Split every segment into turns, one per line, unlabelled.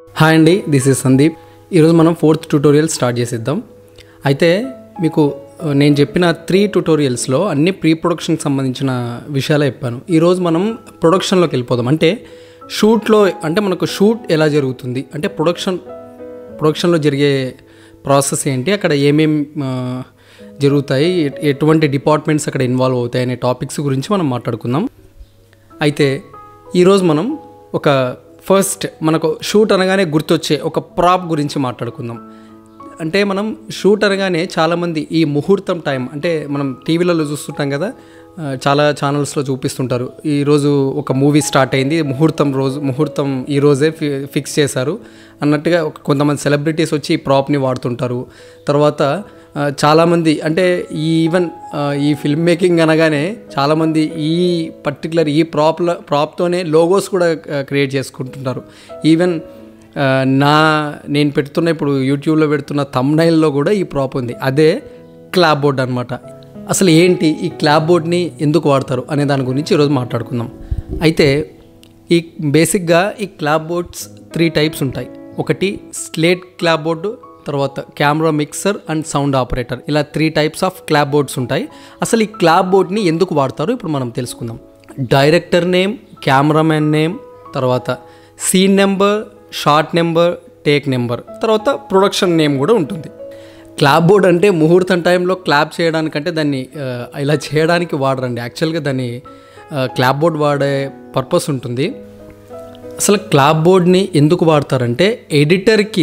hi అండి this is Sandeep ఈరోజు మనం ఫోర్త్ ట్యూటోరియల్ స్టార్ట్ చేసేద్దాం అయితే మీకు ఆ, నేను చెప్పిన త్రీ ట్యూటోరియల్స్లో అన్ని ప్రీ ప్రొడక్షన్కి సంబంధించిన విషయాలే చెప్పాను ఈరోజు మనం ప్రొడక్షన్లోకి వెళ్ళిపోదాం అంటే షూట్లో అంటే మనకు షూట్ ఎలా జరుగుతుంది అంటే ప్రొడక్షన్ ప్రొడక్షన్లో జరిగే ప్రాసెస్ ఏంటి అక్కడ ఏమేం ఆ, జరుగుతాయి ఎ- ఎటువంటి డిపార్ట్మెంట్స్ అక్కడ ఇన్వాల్వ్ అవుతాయి అనే టాపిక్స్ గురించి మనం మాట్లాడుకుందాం అయితే ఈరోజు మనం ఒక ఫస్ట్ మనకు షూట్ అనగానే గుర్తొచ్చే ఒక ప్రాప్ గురించి మాట్లాడుకుందాం అంటే మనం షూట్ అనగానే చాలామంది ఈ ముహూర్తం టైం అంటే మనం టీవీలలో చూస్తుంటాం కదా ఆ, చాలా ఛానల్స్లో చూపిస్తుంటారు ఈరోజు ఒక మూవీ స్టార్ట్ అయింది ముహూర్తం రోజు ముహూర్తం ఈ రోజే ఫి ఫిక్స్ చేశారు అన్నట్టుగా ఒక కొంతమంది సెలబ్రిటీస్ వచ్చి ఈ ప్రాప్ని వాడుతుంటారు తర్వాత ఆ, చాలామంది అంటే ఈ ఈవెన్ ఆ, ఈ ఫిల్మ్ మేకింగ్ అనగానే చాలామంది ఈ పర్టికులర్ ఈ ప్రాప్ల ప్రాప్తోనే లోగోస్ కూడా క్రియేట్ చేసుకుంటుంటారు ఈవెన్ ఆ, నా నేను పెడుతున్న ఇప్పుడు యూట్యూబ్లో పెడుతున్న తమ్నైల్లో కూడా ఈ ప్రాప్ ఉంది అదే క్లాప్ బోర్డ్ అనమాట అసలు ఏంటి ఈ క్లాప్ బోర్డ్ని ఎందుకు వాడతారు అనే దాని గురించి ఈరోజు మాట్లాడుకుందాం అయితే ఈ బేసిక్గా ఈ క్లాప్ బోర్డ్స్ త్రీ టైప్స్ ఉంటాయి ఒకటి స్లేట్ క్లాప్ బోర్డు తర్వాత camera mixer and sound operator ఇలా three types of clap boards ఉంటాయి అసలు ఈ క్లాప్ బోర్డ్ని ఎందుకు వాడతారు ఇప్పుడు మనం తెలుసుకుందాం డైరెక్టర్ నేమ్ కెమెరామెన్ నేమ్ తర్వాత scene number shot number take number తర్వాత ప్రొడక్షన్ నేమ్ కూడా ఉంటుంది క్లాప్ బోర్డ్ అంటే ముహూర్తం టైంలో క్లాప్ చేయడానికంటే దాన్ని ఆ, ఇలా చేయడానికి వాడరండి యాక్చువల్గా దాన్ని ఆ, క్లాప్ బోర్డ్ వాడే పర్పస్ ఉంటుంది అసలు క్లాప్ బోర్డ్ని ఎందుకు వాడతారంటే ఎడిటర్కి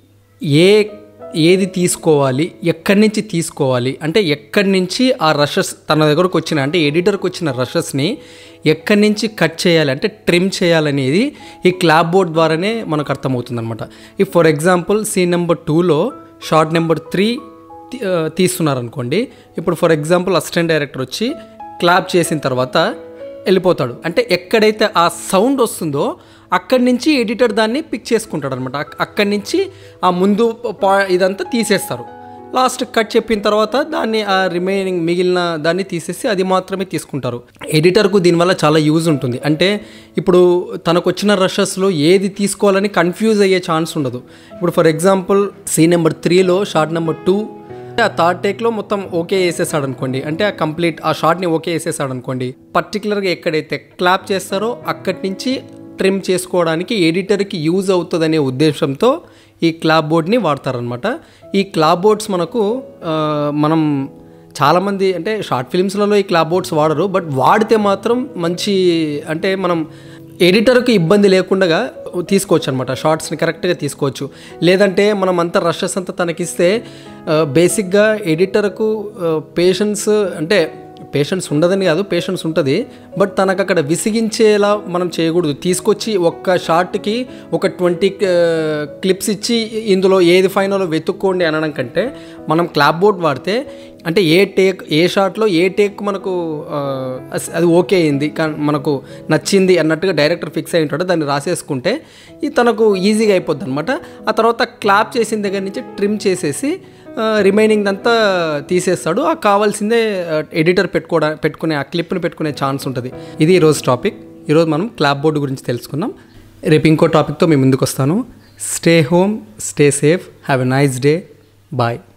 ఏ ఏది తీసుకోవాలి ఎక్కడి నుంచి తీసుకోవాలి అంటే ఎక్కడి నుంచి ఆ రషెస్ తన దగ్గరకు వచ్చిన అంటే ఎడిటర్కి వచ్చిన రషెస్ని ఎక్కడి నుంచి కట్ చేయాలి అంటే ట్రిమ్ చేయాలనేది ఈ క్లాప్ బోర్డ్ ద్వారానే మనకు అర్థమవుతుంది అనమాట ఈ ఫర్ ఎగ్జాంపుల్ సీన్ నెంబర్ టూలో షార్ట్ నెంబర్ త్రీ తీస్తున్నారనుకోండి ఇప్పుడు ఫర్ ఎగ్జాంపుల్ అసిస్టెంట్ డైరెక్టర్ వచ్చి క్లాప్ చేసిన తర్వాత వెళ్ళిపోతాడు అంటే ఎక్కడైతే ఆ సౌండ్ వస్తుందో అక్కడి నుంచి ఎడిటర్ దాన్ని పిక్ చేసుకుంటాడు అనమాట అక్కడి నుంచి ఆ ముందు పా ఇదంతా తీసేస్తారు లాస్ట్ కట్ చెప్పిన తర్వాత దాన్ని ఆ రిమైనింగ్ మిగిలిన దాన్ని తీసేసి అది మాత్రమే తీసుకుంటారు ఎడిటర్కు దీనివల్ల చాలా యూజ్ ఉంటుంది అంటే ఇప్పుడు తనకు వచ్చిన రషెస్లో ఏది తీసుకోవాలని కన్ఫ్యూజ్ అయ్యే ఛాన్స్ ఉండదు ఇప్పుడు ఫర్ ఎగ్జాంపుల్ సీ నెంబర్ త్రీలో షార్ట్ నెంబర్ టూ ఆ థర్డ్ టేక్లో మొత్తం ఓకే వేసేసాడు అనుకోండి అంటే ఆ కంప్లీట్ ఆ షార్ట్ని ఓకే వేసేసాడు అనుకోండి పర్టికులర్గా ఎక్కడైతే క్లాప్ చేస్తారో అక్కడి నుంచి ట్రిమ్ చేసుకోవడానికి ఎడిటర్కి యూజ్ అవుతుందనే ఉద్దేశంతో ఈ క్లాప్ బోర్డ్ని వాడతారనమాట ఈ క్లాప్ బోర్డ్స్ మనకు ఆ, మనం చాలామంది అంటే షార్ట్ ఫిల్మ్స్లలో ఈ క్లాప్ బోర్డ్స్ వాడరు బట్ వాడితే మాత్రం మంచి అంటే మనం ఎడిటర్కి ఇబ్బంది లేకుండా తీసుకోవచ్చు అనమాట షార్ట్స్ని కరెక్ట్గా తీసుకోవచ్చు లేదంటే మనం అంతా రషెస్ అంతా తనకిస్తే బేసిక్గా ఎడిటర్కు పేషెన్స్ అంటే పేషెన్స్ ఉండదని కాదు పేషెన్స్ ఉంటుంది బట్ తనకు అక్కడ విసిగించేలా మనం చేయకూడదు తీసుకొచ్చి ఒక్క షార్ట్కి ఒక ట్వంటీ క్లిప్స్ ఇచ్చి ఇందులో ఏది ఫైనలో వెతుక్కోండి అనడం కంటే మనం క్లాప్ బోర్డ్ వాడితే అంటే ఏ టేక్ ఏ షాట్లో ఏ టేక్ మనకు ఆ, అస్- అది ఓకే అయింది కానీ మనకు నచ్చింది అన్నట్టుగా డైరెక్టర్ ఫిక్స్ అయి ఉంటాడో దాన్ని రాసేసుకుంటే ఇది తనకు ఈజీగా అయిపోద్ది అనమాట ఆ తర్వాత క్లాప్ చేసిన దగ్గర నుంచి ట్రిమ్ చేసేసి రిమైనింగ్ అంతా తీసేస్తాడు ఆ కావాల్సిందే ఎడిటర్ పెట్టుకోవడా పెట్టుకునే ఆ క్లిప్ని పెట్టుకునే ఛాన్స్ ఉంటుంది ఇది ఈరోజు టాపిక్ ఈరోజు మనం క్లాప్ బోర్డు గురించి తెలుసుకుందాం రేపు ఇంకో టాపిక్తో మేము ముందుకు వస్తాను stay home stay safe have a nice day bye